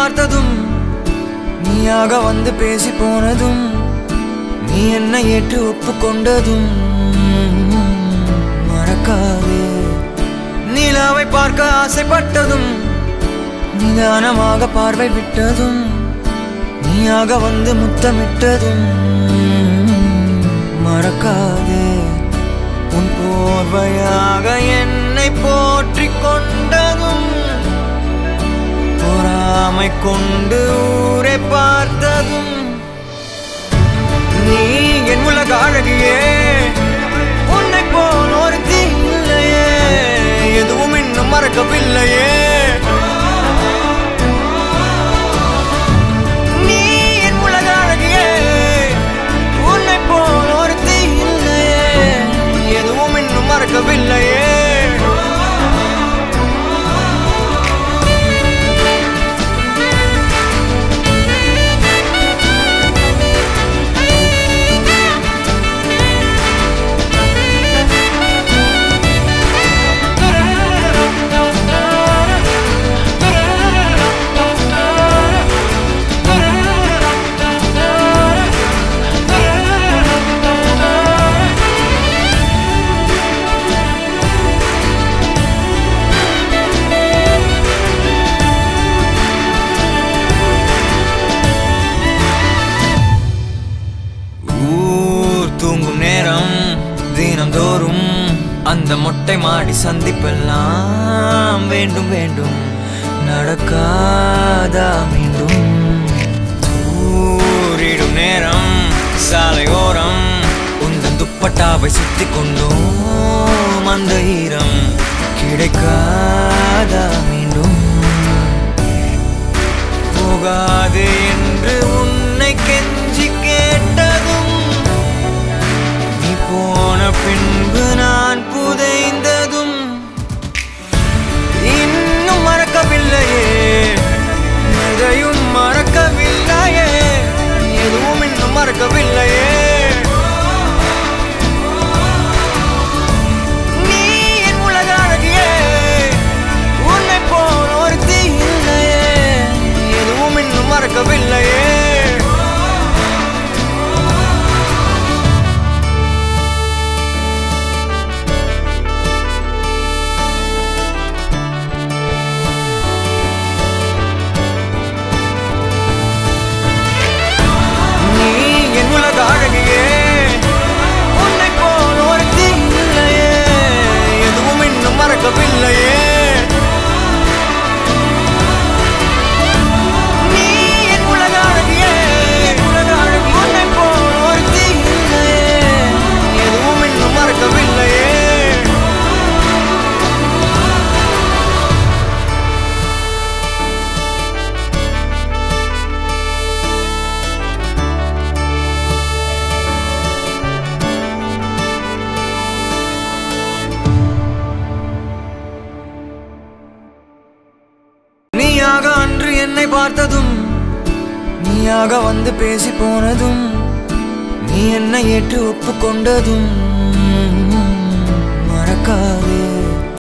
பார்த்ததும் நீயாக வந்து பேசி போனதும் நீ என்னை ஏற்று ஒப்புக்கொண்டதும் மறக்காது நிலாவை பார்க்க ஆசைப்பட்டதும் நிதானமாக பார்வை விட்டதும் நீயாக வந்து முத்தமிட்டதும் மறக்காதே உன் போர்வையாக என்னை போற்றிக் கொண்டதும் பொறாமை கொண்டு ஊரை பார்த்ததும் நீ என் உலக அழகியே உன்னை போல் ஒரு இல்லையே எதுவும் இன்னும் மறக்கவில்லையே நீ என் உலக அழகியே உன்னை போல் ஒரு இல்லையே எதுவும் இன்னும் மறக்கவில்லையே ஊர் தூங்கும் நேரம் தினம்தோறும் அந்த மொட்டை மாடி சந்திப்பெல்லாம் வேண்டும் வேண்டும் நடக்காதா மீண்டும் ஊரிடும் நேரம் சாலையோரம் உந்தன் துப்பட்டாவை சுத்தி கொண்டோம் அந்த ஈரம் கிடைக்காதா மீண்டும் போகாது என்று உன்னை கெஞ்சி கேட்டதும் நீ போன பின்பு நான் புதைந்ததும் இன்னும் மறக்கவில்லையே எதையும் மறக்கவில்லையே எதுவும் இன்னும் மறக்கவில்லையே நீ என் உலக அழகியே உன்னை போல் ஒரு இல்லையே எதுவும் இன்னும் மறக்கவில்லையே நீ என் உலக அழகியே உன்னை போல் ஒரு இல்லையே எதுவும் இன்னும் மறக்கவில்லையே நீ என் உலக அழகியே உலக அழகி உன்னை போல் ஒரு இல்லையே எதுவும் இன்னும் மறக்கவில்லையே நீயாக அன்று என்னை பார்த்ததும் நீயாக வந்து பேசி போனதும் நீ என்னை ஏற்று ஒப்புக்கொண்டதும்